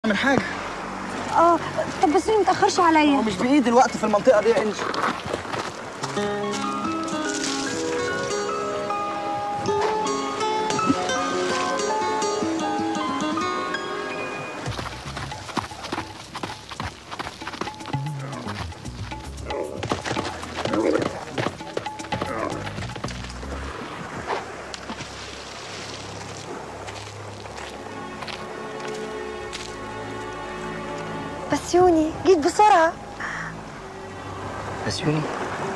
من حاجه اه طب بس ما تاخرش عليا هو مش بايد الوقت في المنطقه دي يا انجي بس يوني جيت بسرعه بس يوني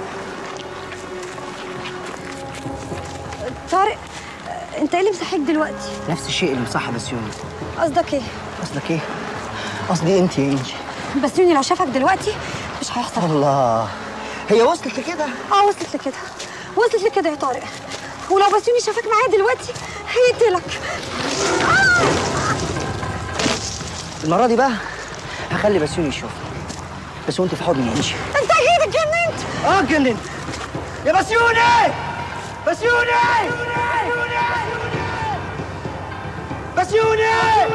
طارق آه، انت ايه اللي مصحيك دلوقتي نفس الشيء اللي مصح بس يوني قصدك ايه قصدك ايه قصدي انت يا انجي بس يوني لو شافك دلوقتي مش هيحصل الله هي وصلت لكده اه وصلت لكده وصلت لكده يا طارق ولو بسيوني شافك معايا دلوقتي هيقتلك المره دي بقى هخلي بسيوني يشوفني بس وانت في حضني يا انجي انت اكيد اتجننت اه اتجننت يا بسيوني بسيوني بسيوني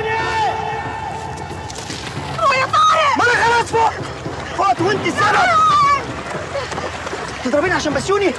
هو يا طارق ما انا خلاص فوق فوقت وانت السبب تضربيني عشان بسيوني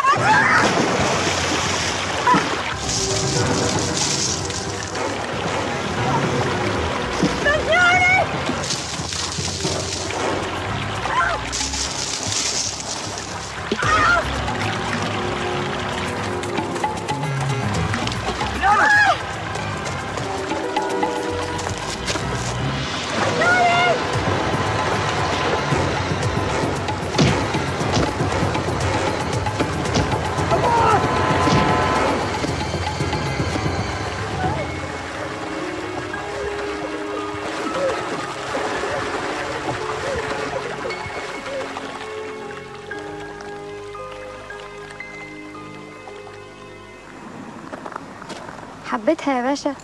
حبيتها يا باشا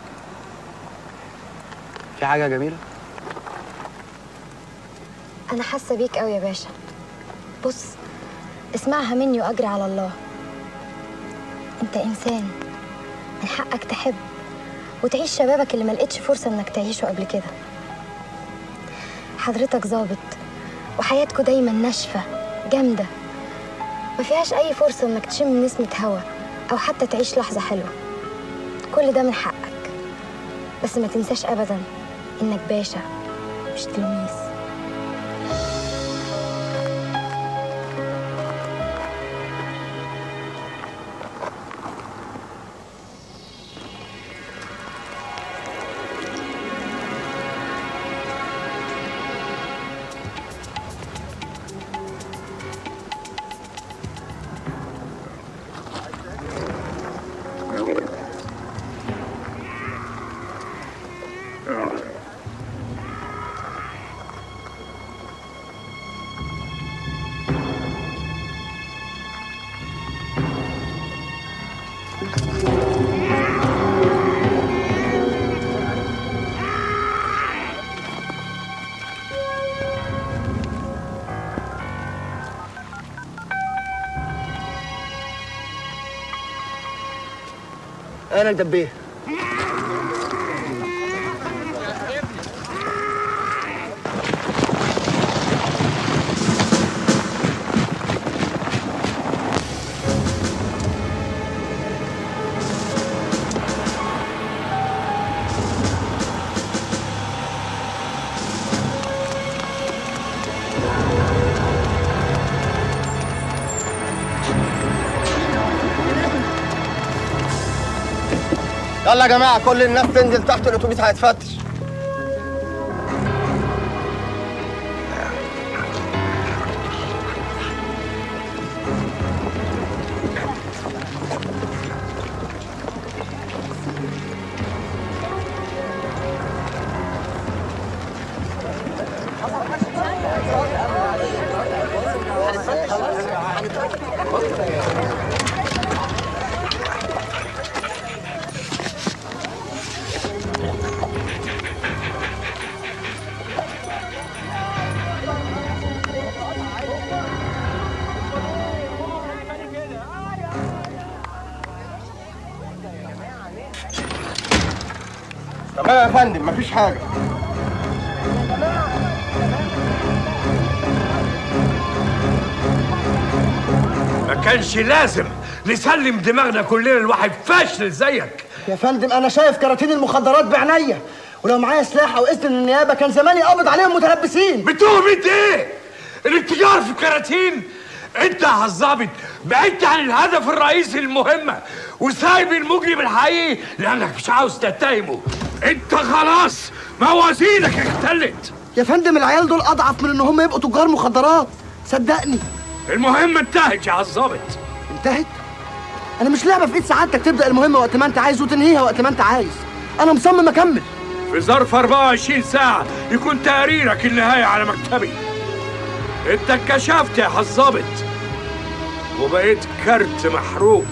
في حاجه جميله انا حاسه بيك قوي يا باشا بص اسمعها مني واجري على الله انت انسان من حقك تحب وتعيش شبابك اللي ما لقيتش فرصه انك تعيشه قبل كده حضرتك ظابط وحياتكوا دايما ناشفه جامده ما فيهاش اي فرصه انك تشم نسمه هوا او حتى تعيش لحظه حلوه كل ده من حقك بس ما تنساش ابدا انك باشا مش تلميذ انا دبيه يلا يا جماعه كل الناس تنزل تحت الاتوبيس هيتفتش تمام يا فندم مفيش حاجه كانش لازم نسلم دماغنا كلنا لواحد فاشل زيك يا فندم انا شايف كراتين المخدرات بعينيا ولو معايا سلاح او اذن النيابه كان زماني قابض عليهم متلبسين بتهمة ايه؟ الاتجار في كراتين انت يا الظابط بعدت عن الهدف الرئيسي للمهمة وسايب المجرم الحقيقي لانك مش عاوز تتهمه انت خلاص موازينك اختلت يا فندم العيال دول اضعف من ان هم يبقوا تجار مخدرات صدقني المهمة انتهت يا الظابط انتهت انا مش لعبه في ايد سعادتك تبدا المهمه وقت ما انت عايز وتنهيها وقت ما انت عايز انا مصمم اكمل في ظرف 24 ساعة يكون تقريرك النهاية على مكتبي انت اتكشفت يا الظابط وبقيت كارت محروق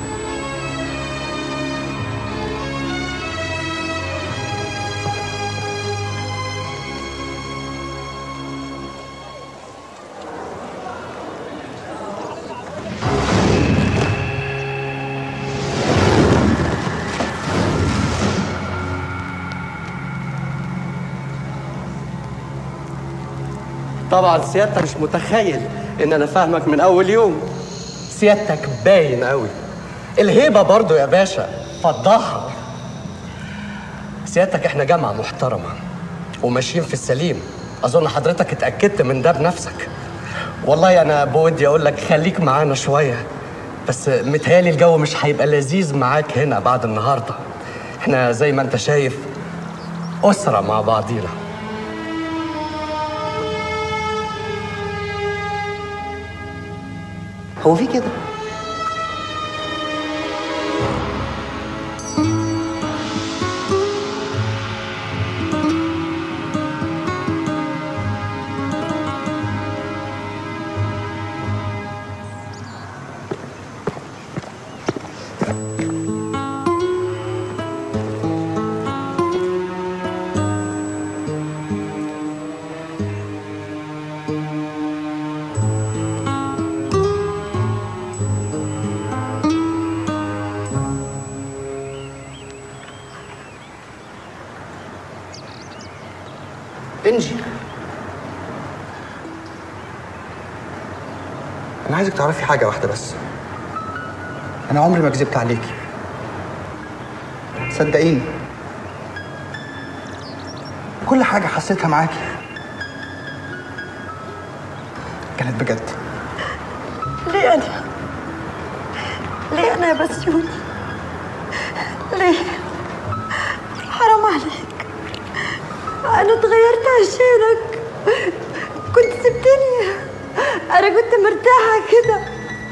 طبعا سيادتك مش متخيل ان انا فاهمك من اول يوم سيادتك باين قوي الهيبه برضو يا باشا فضحها سيادتك احنا جامعه محترمه وماشيين في السليم اظن حضرتك اتاكدت من ده بنفسك والله انا بودي اقول لك خليك معانا شويه بس متهيالي الجو مش هيبقى لذيذ معاك هنا بعد النهارده احنا زي ما انت شايف اسره مع بعضينا هو في كده انجي انا عايزك تعرفي حاجه واحده بس انا عمري ما كذبت عليكي صدقيني كل حاجه حسيتها معاكي كانت بجد ليه أنا؟ ليه أنا يا بسيوني؟ ليه؟ حرام عليك أنا اتغيرت عشانك كنت سبتني أنا كنت مرتاحة كده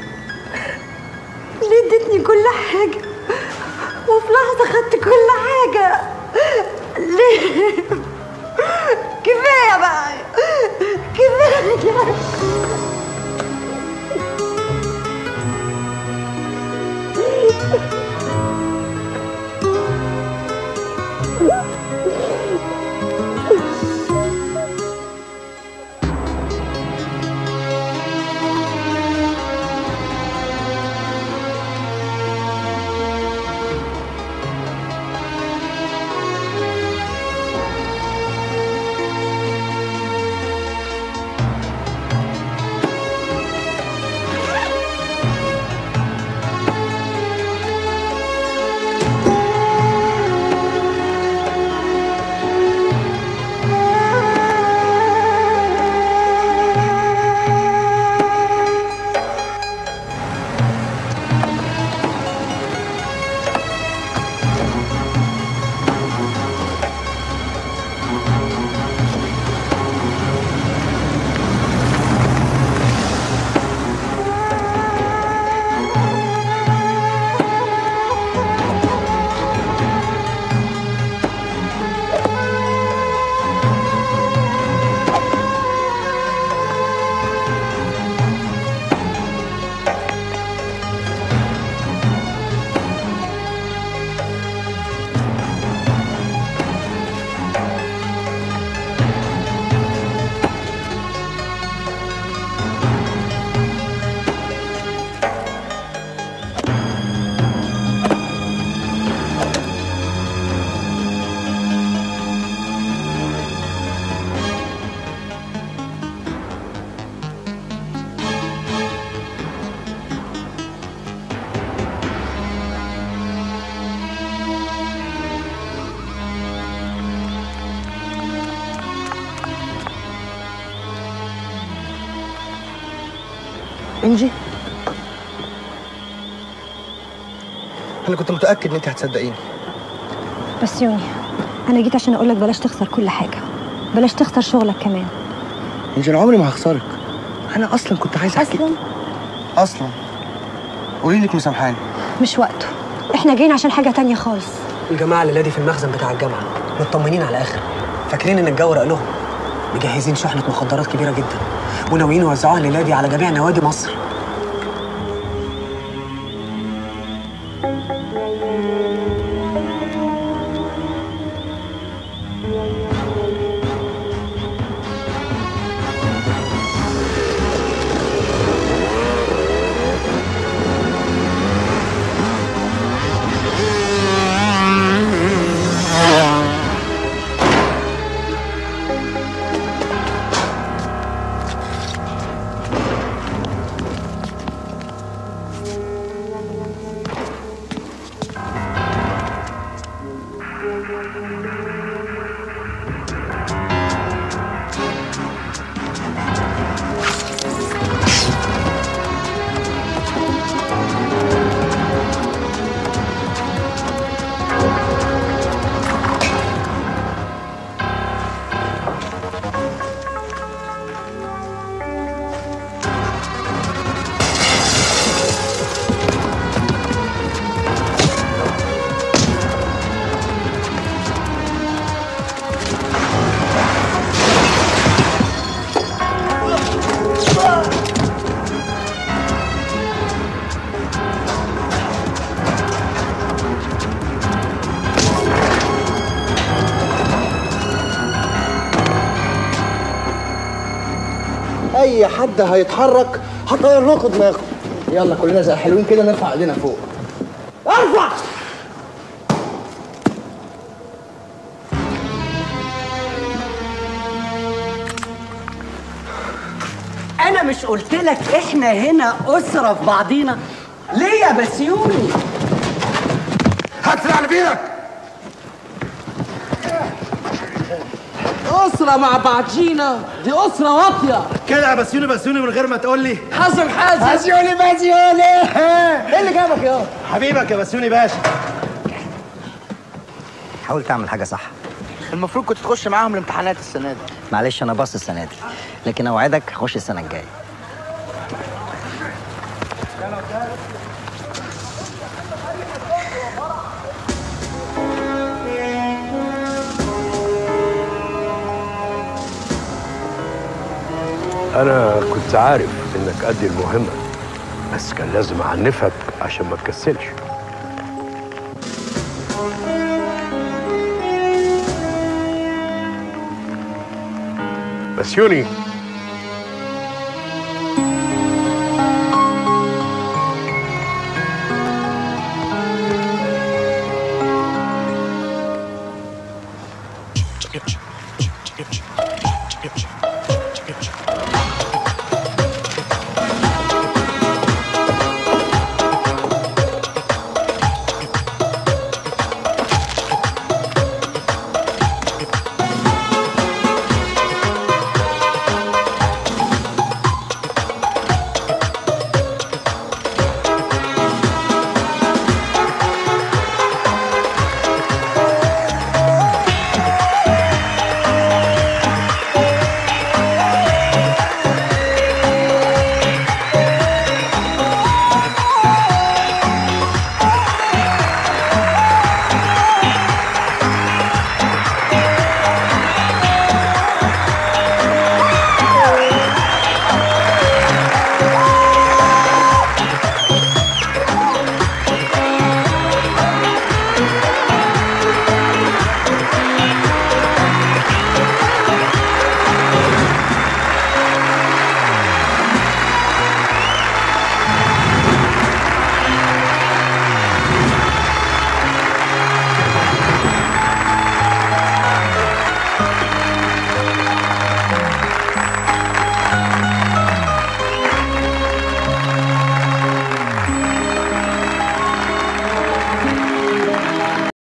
ليه اديتني كل حاجة وفي لحظة خدت كل حاجة ليه؟ كفاية بقى كفاية انجي انا كنت متاكد ان انت هتصدقيني بس يوني انا جيت عشان اقولك بلاش تخسر كل حاجه بلاش تخسر شغلك كمان انجي انا عمري ما هخسرك انا اصلا كنت عايز احكي اصلا اصلا قولي لك مسامحاني مش وقته احنا جايين عشان حاجه تانية خالص الجماعة اللي لادي في المخزن بتاع الجامعة مطمنين على الآخر فاكرين إن الجو رق لهم مجهزين شحنة مخدرات كبيرة جدا وناويين يوزعوها للادي على جميع نوادي مصر اي حد هيتحرك هطير لكم دماغه يلا كلنا زي حلوين كده نرفع ايدينا فوق ارفع انا مش قلت لك احنا هنا اسره في بعضينا ليه يا بسيوني هات اللي بيدك اسره مع بعضينا دي اسره واطيه كده يا بسيوني بسيوني من غير ما تقول لي حازم حازم بسيوني بسيوني ايه اللي جابك يا حبيبك يا بسيوني باشا حاول تعمل حاجه صح المفروض كنت تخش معاهم الامتحانات السنه دي معلش انا باص السنه دي لكن اوعدك هخش السنه الجايه انا كنت عارف انك قد المهمه بس كان لازم اعنفك عشان ما تكسلش بس يوني